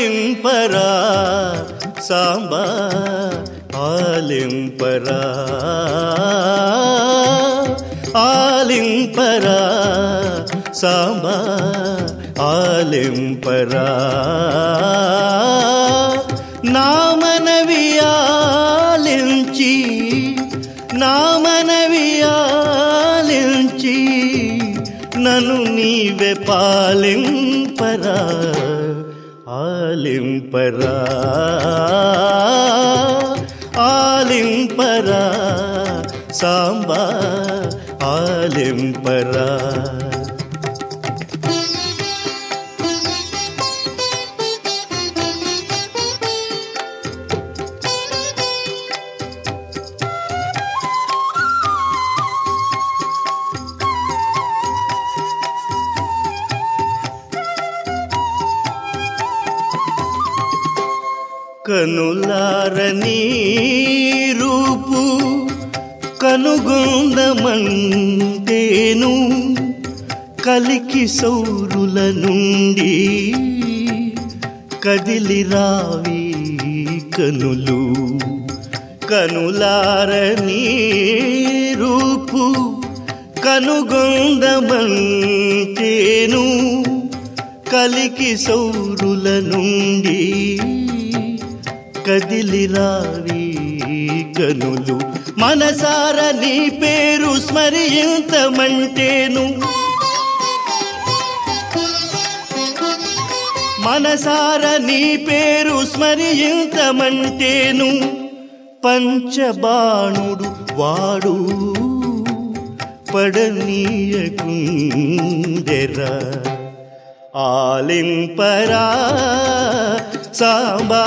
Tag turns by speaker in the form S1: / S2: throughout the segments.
S1: ఆలింపరా సాంబా ఆలింపరా ఆలింపరా సాంబా ఆలింపరా నా మనవి ఆలించి నా మనవి ఆలించి నన్ను నీవే పాలింపరా ఆలింపరా ఆలింపరా సాంబా ఆలింపరా కనులారని రూపు కనుగొందమంటేను కలికి సౌరుల నుండి కదిలి రావి కనులు కనులారని రూపు కనుగొందమంటేను కలికి సౌరుల నుండి కదిలిరావి కనులు మనసార నీ పేరు స్మరించమంటేను మనసార నీ పేరు స్మరించమంటేను పంచబాణుడు వాడు పడనీయకుండెరా ఆలింపరా సాంబా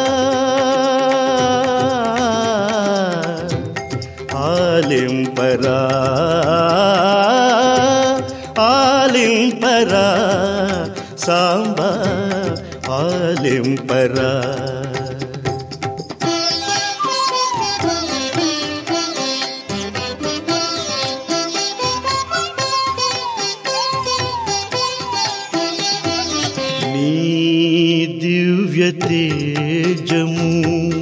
S1: ఆలింపరా ఆలింపరా సాంబా ఆలింపరా నీ దివ్య తేజము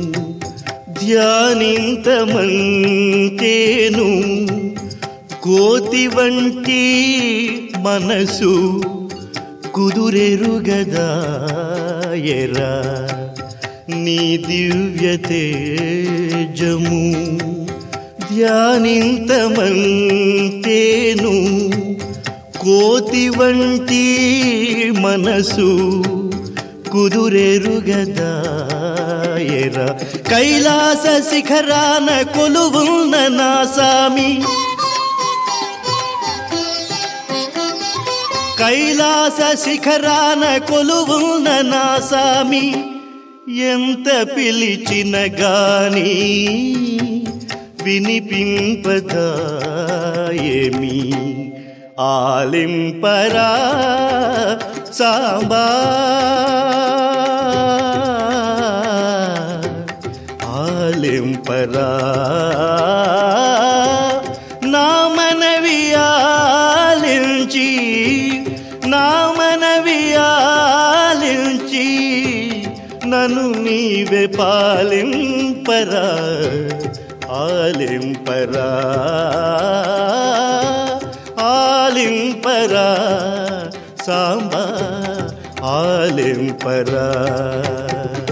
S1: ధ్యానింతమంటేను కోతి వంటి మనసు కుదురెరుగదాయరా నీ దివ్య తేజము ధ్యానింతమంటేను కోతి వంటి మనసు కుదురెరుగదాయరా కైలాస శిఖరాన కొలువున్న నా సామి కైలాస శిఖరాన కొలువున్న నా సామి ఎంత పిలిచిన గాని వినిపింపదాయేమి ఆలింపరా సాంబా ఆలింపరా నా మనవి ఆలించి నా మనవి ఆలించి నన్ను నీవే పాలింపరా ఆలింపరా ఆలింపరా సాంబా ఆలింపరా